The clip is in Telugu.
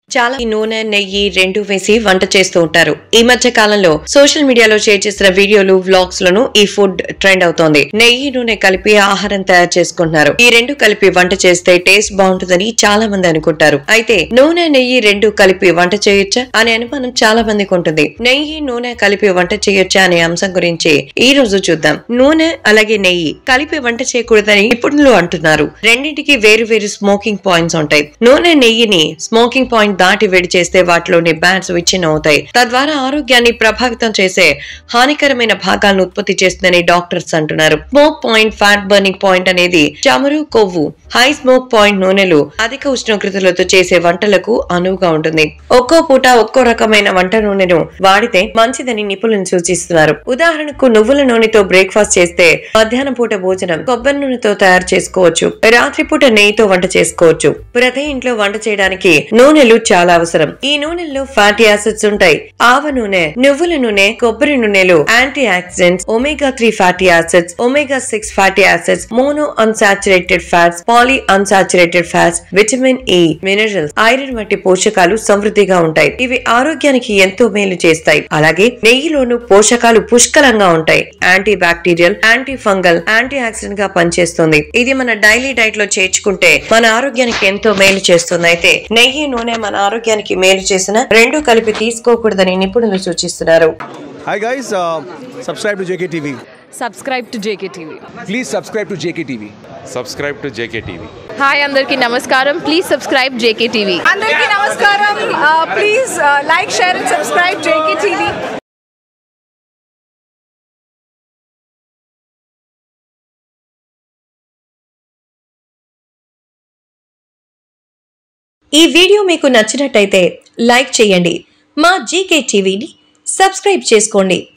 చాలా ఈ నూనె నెయ్యి రెండు వేసి వంట చేస్తూ ఉంటారు ఈ మధ్య కాలంలో సోషల్ మీడియాలో షేర్ చేసిన వీడియోలు వ్లాగ్స్ లను ఈ ఫుడ్ ట్రెండ్ అవుతోంది నెయ్యి నూనె కలిపి ఆహారం తయారు చేసుకుంటున్నారు ఈ రెండు కలిపి వంట చేస్తే టేస్ట్ బాగుంటుందని చాలా మంది అనుకుంటారు అయితే నూనె నెయ్యి రెండు కలిపి వంట చేయొచ్చా అనే అనుమానం చాలా మందికి ఉంటుంది నెయ్యి నూనె కలిపి వంట చేయొచ్చా అనే అంశం గురించి ఈ రోజు చూద్దాం నూనె అలాగే నెయ్యి కలిపి వంట చేయకూడదని నిపుణులు అంటున్నారు రెండింటికి వేరు వేరు స్మోకింగ్ పాయింట్స్ ఉంటాయి నూనె నెయ్యిని స్మోకింగ్ పాయింట్ దాటి వేడి చేస్తే వాటిలోని బ్యాడ్స్ విచ్ఛిన్నం అవుతాయి తద్వారా ఆరోగ్యాన్ని ప్రభావితం చేసే హానికరమైన భాగాలను ఉత్పత్తి చేస్తుందని డాక్టర్స్ అంటున్నారు smoke point fat burning point అనేది చమురు కొవ్వు హై స్మోక్ పాయింట్ నూనెలు అధిక ఉష్ణోగ్రతలతో చేసే వంటలకు అనువుగా ఉంటుంది ఒక్కో పూట ఒక్కో రకమైన వంట నూనెను వాడితే మంచిదని నిపుణులు సూచిస్తున్నారు ఉదాహరణకు నువ్వుల నూనెతో బ్రేక్ఫాస్ట్ చేస్తే మధ్యాహ్నం పూట భోజనం కొబ్బరి నూనెతో తయారు చేసుకోవచ్చు రాత్రిపూట నెయ్యితో వంట చేసుకోవచ్చు ప్రతి ఇంట్లో వంట చేయడానికి నూనెలు చాలా అవసరం ఈ నూనెల్లో ఫ్యాటీ యాసిడ్స్ ఉంటాయి ఆవ నూనె నువ్వుల నూనె కొబ్బరి నూనెలు anti oxidants omega three fatty acids omega six fatty acids mono unsaturated fats poly unsaturated fats vitamin E minerals iron వంటి పోషకాలు సమృద్ధిగా ఉంటాయి ఇవి ఆరోగ్యానికి ఎంతో మేలు చేస్తాయి అలాగే నెయ్యిలోను పోషకాలు పుష్కలంగా ఉంటాయి anti bacterial anti fungal anti oxidant గా పనిచేస్తుంది ఇది మన డైలీ డైట్ లో చేర్చుకుంటే మన ఆరోగ్యానికి ఎంతో మేలు చేస్తుంది అయితే నెయ్యి నూనె మన ఆరోగ్యానికి మేలు చేసిన రెండు కలిపి తీసుకోకూడదని నిపుణులు సూచిస్తున్నారు Hi guys, uh, subscribe to JKTV. Subscribe to JK TV Please subscribe to JKTV. subscribe to JKTV. Hi అందరికీ నమస్కారం ప్లీజ్ సబ్స్క్రైబ్ జేకే టీవీ అందరికీ నమస్కారం please like share and subscribe JK TV ఈ వీడియో మీకు నచ్చినట్టయితే లైక్ చేయండి మా జీకే టీవీని సబ్స్క్రైబ్ చేసుకోండి